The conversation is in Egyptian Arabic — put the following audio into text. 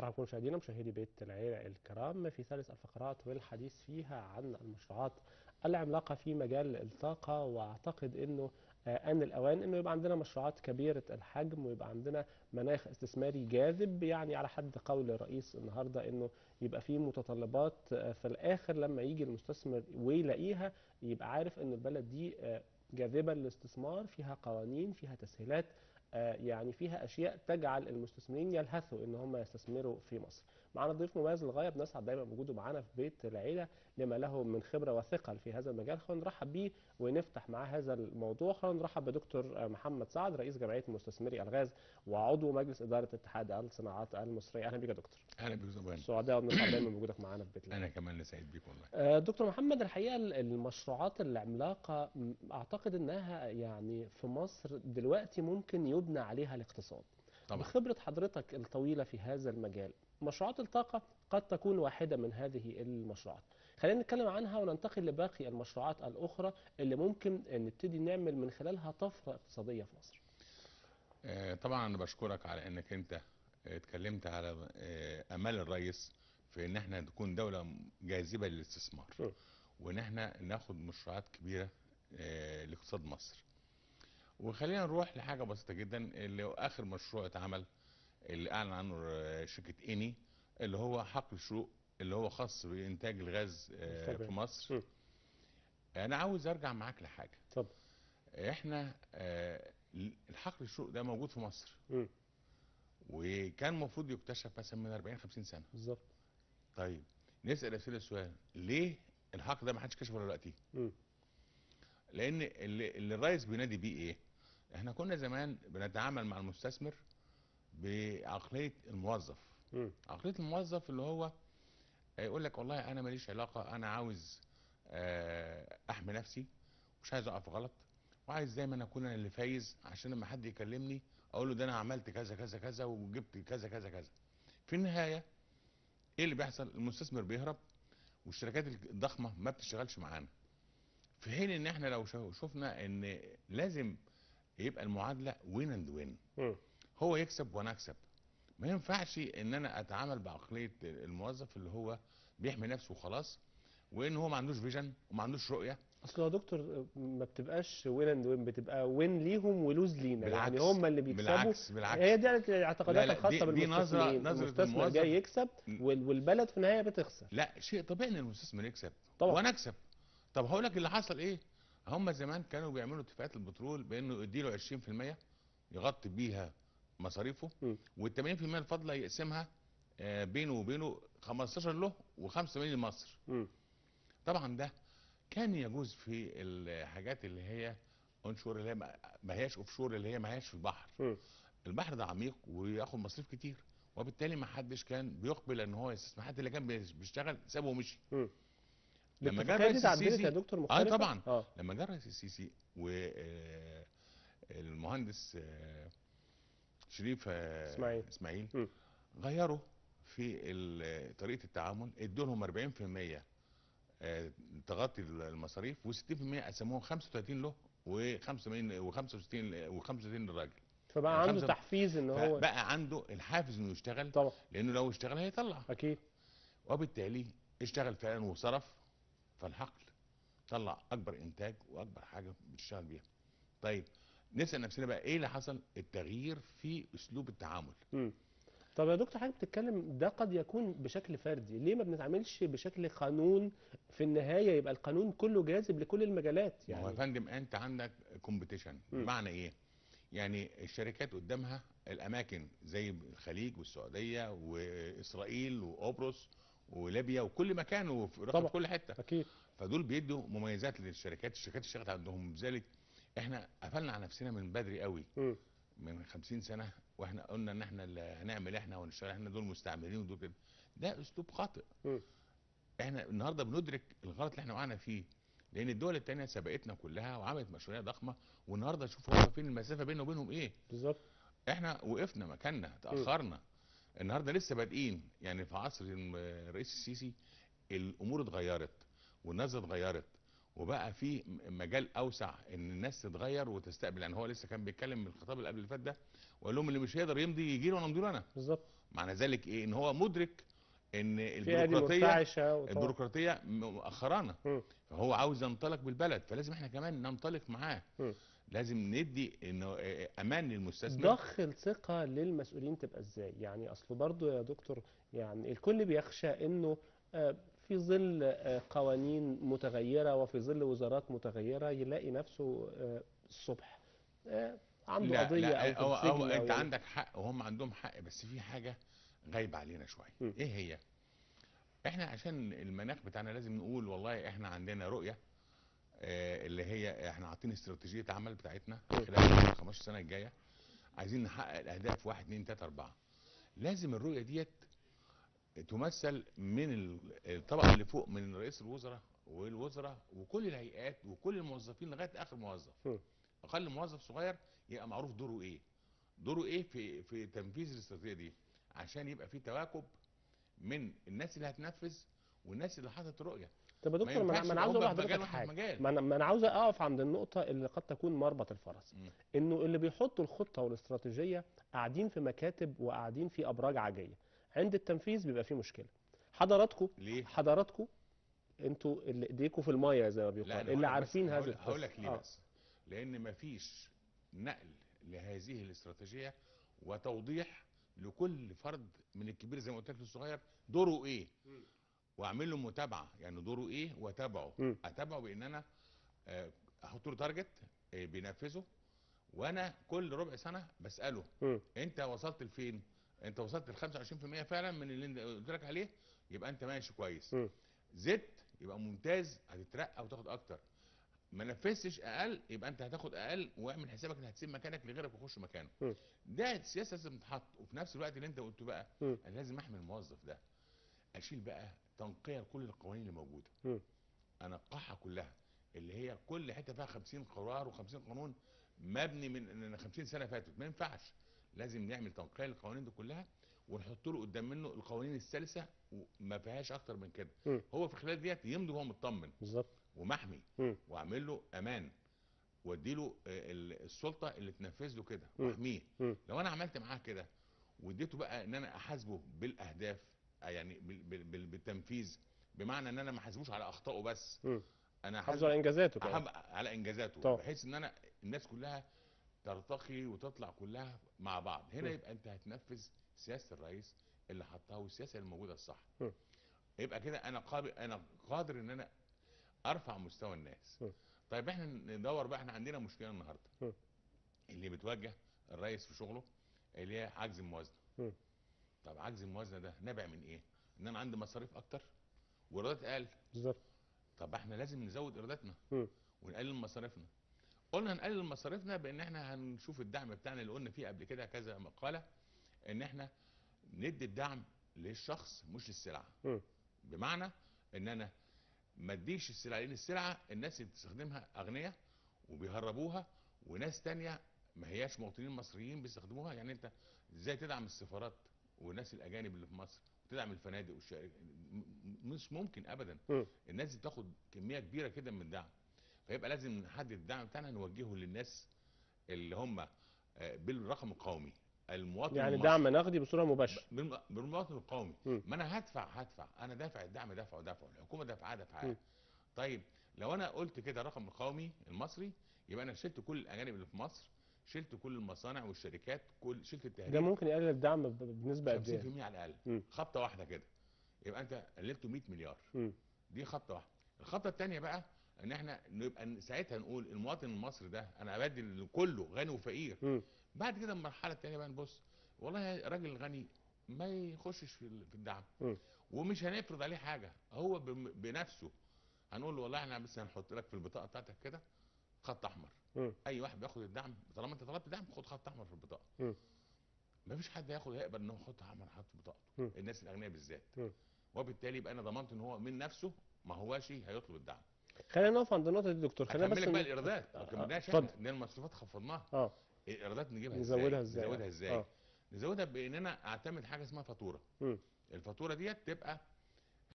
مرحبا بكم مشاهدينا مشاهدي بيت العيلة الكرام في ثالث الفقرات والحديث فيها عن المشروعات العملاقة في مجال الطاقة واعتقد انه آه، آن الأوان انه يبقى عندنا مشروعات كبيرة الحجم ويبقى عندنا مناخ استثماري جاذب يعني على حد قول الرئيس النهارده انه يبقى في متطلبات آه، في الآخر لما يجي المستثمر ويلاقيها يبقى عارف ان البلد دي آه، جاذبة للاستثمار فيها قوانين فيها تسهيلات آه، يعني فيها اشياء تجعل المستثمرين يلهثوا ان هم يستثمروا في مصر. معانا ضيف مميز للغايه بنسعد دايما بوجوده معانا في بيت العيله لما له من خبره وثقل في هذا المجال خلينا نرحب بيه ونفتح معاه هذا الموضوع خلينا نرحب بدكتور آه، محمد سعد رئيس جمعيه مستثمري الغاز وعضو مجلس اداره اتحاد الصناعات المصريه اهلا بك يا دكتور. اهلا بك زمان سعداء ونسعد دايما بوجودك معانا في بيت العيله. انا كمان سعيد بيك والله آه، دكتور محمد الحقيقة المشروعات العملاقة م- أعتقد أنها يعني في مصر دلوقتي ممكن يبنى عليها الاقتصاد طبعا بخبرة حضرتك الطويلة في هذا المجال مشروعات الطاقة قد تكون واحدة من هذه المشروعات خلينا نتكلم عنها وننتقل لباقي المشروعات الأخرى اللي ممكن نبتدي نعمل من خلالها طفرة اقتصادية في مصر آه طبعا انا بشكرك على انك انت آه، اتكلمت على آه امال الرئيس في ان احنا نكون دوله جاذبه للاستثمار م. وان احنا ناخد مشروعات كبيره آه لاقتصاد مصر وخلينا نروح لحاجه بسيطه جدا اللي هو اخر مشروع اتعمل اللي اعلن عنه آه، شركه اني اللي هو حقل الشروق اللي هو خاص بانتاج الغاز آه طبعاً. في مصر م. انا عاوز ارجع معاك لحاجه اتفضل احنا آه، الحقل الشروق ده موجود في مصر م. وكان المفروض يكتشف مثلا من 40 50 سنه بالظبط طيب نسال نفسنا السؤال ليه الحقل ده ما حدش كشفه دلوقتي م. لان اللي, اللي الرئيس بينادي بيه ايه احنا كنا زمان بنتعامل مع المستثمر بعقليه الموظف م. عقليه الموظف اللي هو يقول لك والله انا ماليش علاقه انا عاوز آه، احمي نفسي مش عايز اقع في غلط وعايز دايما اكون انا اللي فايز عشان لما حد يكلمني اقول له ده انا عملت كذا كذا كذا وجبت كذا كذا كذا في النهايه ايه اللي بيحصل المستثمر بيهرب والشركات الضخمه ما بتشتغلش معانا في حين ان احنا لو شو- شفنا ان لازم يبقى المعادله وين اند وين م. هو يكسب وانا اكسب ما ينفعش ان انا اتعامل بعقليه الموظف اللي هو بيحمي نفسه وخلاص وان هو ما عندوش فيجن وما عندوش رؤيه اصل يا دكتور ما بتبقاش وين اند وين بتبقى وين ليهم ولوز لينا يعني بالعكس، هم اللي بيكسبوا بالعكس بالعكس هي دي الاعتقادات لا، لا، الخاصه دي- دي نظرة- بالمستثمرين نظرة المستثمر الموظف. جاي يكسب م. وال- والبلد في النهايه بتخسر لا شيء طبيعي ان المستثمر يكسب طبعا. وانا اكسب طب هقول لك اللي حصل ايه هم زمان كانوا بيعملوا اتفاقات البترول بانه يديله 20% يغطي بيها مصاريفه م. وال 80% الفاضله يقسمها آه، بينه وبينه 15 له و85 لمصر م. طبعا ده كان يجوز في الحاجات اللي هي اونشور اللي هي ما ما هياش اوف شور اللي هي ما هياش في البحر م. البحر ده عميق وياخد مصاريف كتير وبالتالي ما حدش كان بيقبل ان هو يستثمر حتى اللي كان بيش- بيشتغل سابه ومشي م. لما جه الاتفاقية دي الرئيس اتعدلت السيسي يا دكتور اه مختلفة؟ طبعا اه لما جه الرئيس السيسي والمهندس شريف آه، إسماعيل. اسماعيل م. غيروا في ال- طريقه التعامل ادوا لهم 40% آه، تغطي المصاريف و60% قسموهم 35 له و85 و65 و35 للراجل فبقى عنده خمسة- تحفيز ان هو فبقى عنده الحافز انه يشتغل طبعا لانه لو اشتغل هيطلع اكيد وبالتالي اشتغل فعلا وصرف فالحقل طلع اكبر انتاج واكبر حاجه بتشتغل بيها طيب نسال نفسنا بقى ايه اللي حصل التغيير في اسلوب التعامل م. طب يا دكتور حضرتك بتتكلم ده قد يكون بشكل فردي ليه ما بنتعاملش بشكل قانون في النهايه يبقى القانون كله جاذب لكل المجالات ما هو يا يعني فندم انت عندك كومبيتيشن بمعنى ايه يعني الشركات قدامها الاماكن زي الخليج والسعوديه واسرائيل وقبرص وليبيا وكل مكان وفي طبعا. في كل حته اكيد فدول بيدوا مميزات للشركات الشركات اشتغلت عندهم لذلك احنا قفلنا على نفسنا من بدري قوي م. من 50 سنه واحنا قلنا ان احنا اللي هنعمل احنا ونشتغل احنا دول مستعمرين ودول كده ده اسلوب خاطئ م. احنا النهارده بندرك الغلط اللي احنا وقعنا فيه لان الدول التانية سبقتنا كلها وعملت مشاريع ضخمه والنهارده شوف هم فين المسافه بيننا وبينهم ايه بالظبط احنا وقفنا مكاننا تاخرنا النهارده لسه بادئين يعني في عصر الم- الرئيس السيسي الامور اتغيرت والنظره اتغيرت وبقى في م- مجال اوسع ان الناس تتغير وتستقبل يعني هو لسه كان بيتكلم من الخطاب اللي قبل اللي فات ده وقال لهم اللي مش هيقدر يمضي يجي له وانا امضي له انا بالظبط معنى ذلك ايه ان هو مدرك ان فيها دي البيروقراطيه مرتعشه وطبعا- البيروقراطيه مؤخرانا مم. فهو عاوز ينطلق بالبلد فلازم احنا كمان ننطلق معاه مم. لازم ندي انه آه، امان للمستثمر ضخ الثقة للمسؤولين تبقى ازاي؟ يعني اصله برضو يا دكتور يعني الكل بيخشى انه آه، في ظل آه، قوانين متغيرة وفي ظل وزارات متغيرة يلاقي نفسه آه، الصبح آه، عنده لا قضية لا او في أو, السجن أو انت يعني- عندك حق وهم عندهم حق بس في حاجه غايبه علينا شويه م. ايه هي احنا عشان المناخ بتاعنا لازم نقول والله احنا عندنا رؤيه آه، اللي هي احنا عاطين استراتيجيه عمل بتاعتنا خلال ال 15 سنه الجايه عايزين نحقق الاهداف 1 2 3 4 لازم الرؤيه ديت تمثل من ال- الطبقه اللي فوق من رئيس الوزراء والوزراء وكل الهيئات وكل الموظفين لغايه اخر موظف م. اقل موظف صغير يبقى معروف دوره ايه دوره ايه في في تنفيذ الاستراتيجيه دي عشان يبقى في تواكب من الناس اللي هتنفذ والناس اللي حاطط رؤيه طب يا ما دكتور ما أنا- ينفعش ما انا عاوز يبقى اقول هم في مجال لحضرتك واحنا في حاجة مجال ما انا ما انا عاوز اقف عند النقطة اللي قد تكون مربط الفرس مم. انه اللي بيحطوا الخطة والاستراتيجية قاعدين في مكاتب وقاعدين في ابراج عاجية عند التنفيذ بيبقى فيه مشكلة حضراتكم ليه؟ حضراتكم انتوا اللي ايديكم في المايه زي ما لا بيقال أنا اللي هقول لك بس- عارفين هذا هقول- هقول لك القصة. ليه آه. بس لان مفيش نقل لهذه الاستراتيجيه وتوضيح لكل فرد من الكبير زي ما قلت لك للصغير دوره ايه واعمل له متابعه يعني دوره ايه واتابعه مم. اتابعه بان انا آه، احط له تارجت آه، بينفذه وانا كل ربع سنه بساله مم. انت وصلت لفين انت وصلت ل 25% فعلا من اللي انت قلت لك عليه يبقى انت ماشي كويس مم. زدت يبقى ممتاز هتترقى وتاخد اكتر ما نفذتش اقل يبقى انت هتاخد اقل واعمل حسابك ان هتسيب مكانك لغيرك ويخش مكانه مم. ده سياسه لازم تتحط وفي نفس الوقت اللي انت قلته بقى مم. انا لازم احمي الموظف ده اشيل بقى تنقيه لكل القوانين اللي موجوده مم. انقحها كلها اللي هي كل حته فيها 50 قرار و50 قانون مبني من من 50 سنه فاتت ما ينفعش لازم نعمل تنقيه للقوانين دي كلها ونحط له قدام منه القوانين السلسه وما فيهاش اكتر من كده مم. هو في خلال ديت يمضي وهو مطمن بالظبط ومحمي مم. واعمل له امان واديله آه، ال- السلطه اللي تنفذ له كده مم. واحميه مم. لو انا عملت معاه كده واديته بقى ان انا احاسبه بالاهداف آه، يعني بال- بال- بال- بالتنفيذ بمعنى ان انا ما احاسبوش على اخطائه بس مم. انا حافظوا على انجازاته كمان أحب على انجازاته طبعا. بحيث ان انا الناس كلها ترتقي وتطلع كلها مع بعض هنا م. يبقى انت هتنفذ سياسه الرئيس اللي حطها والسياسه الموجوده الصح م. يبقى كده انا قابل انا قادر ان انا ارفع مستوى الناس م. طيب احنا ندور بقى احنا عندنا مشكله النهارده م. اللي بتواجه الرئيس في شغله اللي هي عجز الموازنه م. طب عجز الموازنه ده نابع من ايه ان انا عندي مصاريف اكتر وايرادات اقل بالظبط طب احنا لازم نزود ايراداتنا مم. ونقلل مصاريفنا قلنا هنقلل مصاريفنا بان احنا هنشوف الدعم بتاعنا اللي قلنا فيه قبل كده كذا مقاله ان احنا ندي الدعم للشخص مش للسلعه مم. بمعنى ان انا ما اديش السلعه لان السلعه الناس اللي بتستخدمها اغنياء وبيهربوها وناس تانية ما هياش مواطنين مصريين بيستخدموها يعني انت ازاي تدعم السفارات والناس الاجانب اللي في مصر وتدعم الفنادق والشركات مش ممكن ابدا مم. الناس دي بتاخد كميه كبيره كده من الدعم فيبقى لازم نحدد الدعم بتاعنا نوجهه للناس اللي هم آه، بالرقم القومي المواطن يعني المصري. دعم نقدي بصوره مباشره بالم- بالمواطن القومي مم. ما انا هدفع هدفع انا دافع الدعم دافعه دافعه الحكومه دافعاه مم. دافعاه طيب لو انا قلت كده الرقم القومي المصري يبقى انا شلت كل الاجانب اللي في مصر شلت كل المصانع والشركات كل شلت ده التهريب ممكن يقلل الدعم ب- بنسبه قد 50% ايه على الاقل مم. خبطه واحده كده يبقى انت قللته 100 مليار مم. دي خبطه واحده الخبطه الثانيه بقى ان احنا نبقى ن- ساعتها نقول المواطن المصري ده انا ابدي لكله غني وفقير مم. بعد كده المرحله الثانيه بقى نبص والله الراجل الغني ما يخشش في ال- في الدعم مم. ومش هنفرض عليه حاجه هو بم- بنفسه هنقول له والله احنا بس هنحط لك في البطاقه بتاعتك كده خط احمر مم. اي واحد بياخد الدعم طالما انت طلبت دعم خد خط احمر في البطاقه مم. مفيش حد هياخد هيقبل ان هو يحط احمر حط في بطاقته مم. الناس الاغنياء بالذات مم. وبالتالي يبقى انا ضمنت ان هو من نفسه ما هواش هيطلب الدعم خلينا نقف عند النقطه دي دكتور خلينا هكمل بس لك بقى ن- الايرادات ما آه، كملناش اتفضل. احنا لان المصروفات خفضناها اه الايرادات نجيبها نزودها ازاي ازاي نزودها آه. ازاي اه نزودها بان انا اعتمد حاجه اسمها فاتوره مم. الفاتوره ديت تبقى